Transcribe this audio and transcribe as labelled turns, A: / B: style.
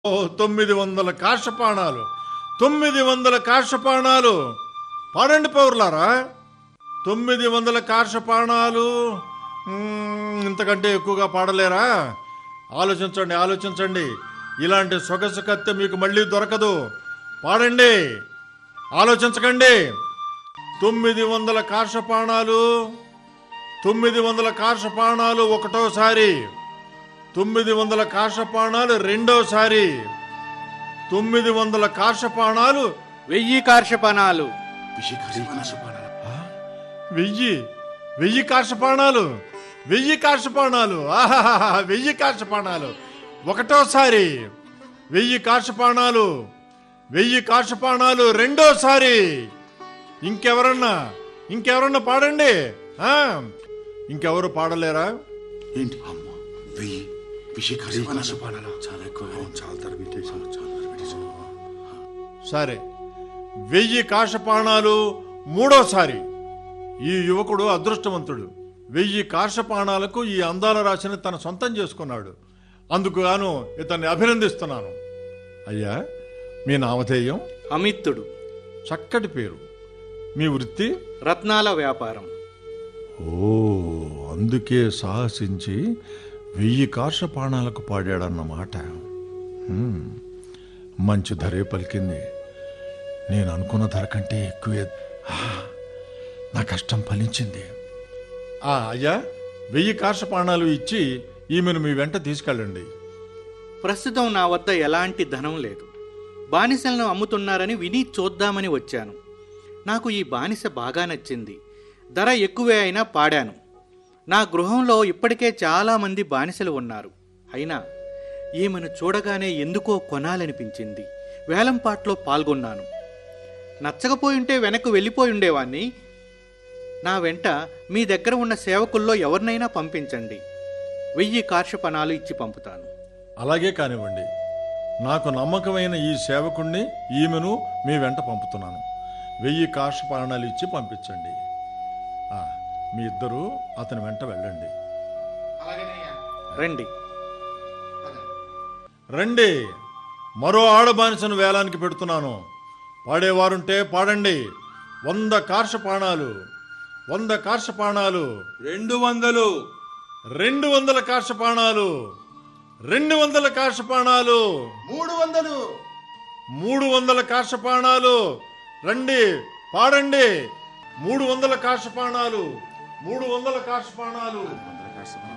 A: ఓ తొమ్మిది వందల కాషపాణాలు తొమ్మిది వందల కాషపాణాలు పాడండి పౌరులారా తొమ్మిది వందల కార్షపాణాలు మ్మ్, ఇంతకంటే ఎక్కువగా పాడలేరా ఆలోచించండి ఆలోచించండి ఇలాంటి సొగసు కత్తె మీకు మళ్ళీ దొరకదు పాడండి ఆలోచించకండి తొమ్మిది వందల కార్షపాణాలు తొమ్మిది వందల కార్షపాణాలు ఒకటోసారి తొమ్మిది వందల కార్షపాణాలు రెండోసారి తొమ్మిది వందల కార్షపాణాలు
B: వెయ్యి కార్షపణాలు
A: వెయ్యి వెయ్యి కార్షపాణాలు వెయ్యి కార్షపాణాలు ఆహాహా వెయ్యి కార్షపాణాలు ఒకటోసారి వెయ్యి కార్షపాణాలు వెయ్యి కార్షపాణాలు రెండోసారి ఇంకెవరన్నా ఇంకెవరన్నా పాడండి ఆ ఇంకెవరు పాడలేరా
C: ఏంటి అమ్మ వెయ్యి విషయకాశపానాలు చాలా ఎక్కువ చాలా తరబిటి
A: సరే వెయ్యి కాషపాణాలు మూడోసారి ఈ యువకుడు అదృష్టవంతుడు వెయ్యి కాషపాణాలకు ఈ అందాల రాశిని తన సొంతం చేసుకున్నాడు అందుకు గాను ఇతన్ని అభినందిస్తున్నాను అయ్యా మీ నామధేయం
B: అమిత్తుడు
A: చక్కటి పేరు మీ వృత్తి
B: రత్నాల వ్యాపారం
A: ఓ అందుకే సాహసించి వెయ్యి కార్షపాణాలకు పాడాడన్నమాట హ్మ్. మంచి ధరే పలికింది నేను అనుకున్న ధర కంటే ఎక్కువే ఆ, నా కష్టం ఫలించింది ఆ, అయ్యా వెయ్యి కార్షపాణాలు ఇచ్చి ఈమెను మీ వెంట తీసుకెళ్ళండి
B: ప్రస్తుతం నా వద్ద ఎలాంటి ధనం లేదు బానిసలను అమ్ముతున్నారని విని చూద్దామని వచ్చాను నాకు ఈ బానిస బాగా నచ్చింది ధర ఎక్కువే అయినా పాడాను నా గృహంలో ఇప్పటికే చాలామంది బానిసలు ఉన్నారు అయినా ఈమెను చూడగానే ఎందుకో కొనాలనిపించింది వేలంపాట్లో పాల్గొన్నాను నచ్చకపోయుంటే వెనక్కు వెళ్ళిపోయి ఉండేవాణ్ణి నా వెంట మీ దగ్గర ఉన్న సేవకుల్లో ఎవరినైనా పంపించండి వెయ్యి కార్షపణాలు ఇచ్చి పంపుతాను
A: అలాగే కానివ్వండి నాకు నమ్మకమైన ఈ సేవకుణ్ణి ఈమెను మీ వెంట పంపుతున్నాను వెయ్యి కార్షపాణాలు ఇచ్చి పంపించండి ఆ, మీ ఇద్దరు అతని వెంట వెళ్ళండి
B: రండి
A: రండి మరో ఆడబానిసను వేలానికి పెడుతున్నాను పాడేవారుంటే పాడండి వంద కార్షపాణాలు వంద కార్షపాణాలు
C: రెండు వందలు
A: రెండు వందల కార్షపాణాలు రెండు వందల కార్షపాణాలు
C: మూడు వందలు
A: మూడు వందల కార్షపాణాలు రండి పాడండి మూడు వందల కార్షపాణాలు మూడు వందల కార్షపాణాలు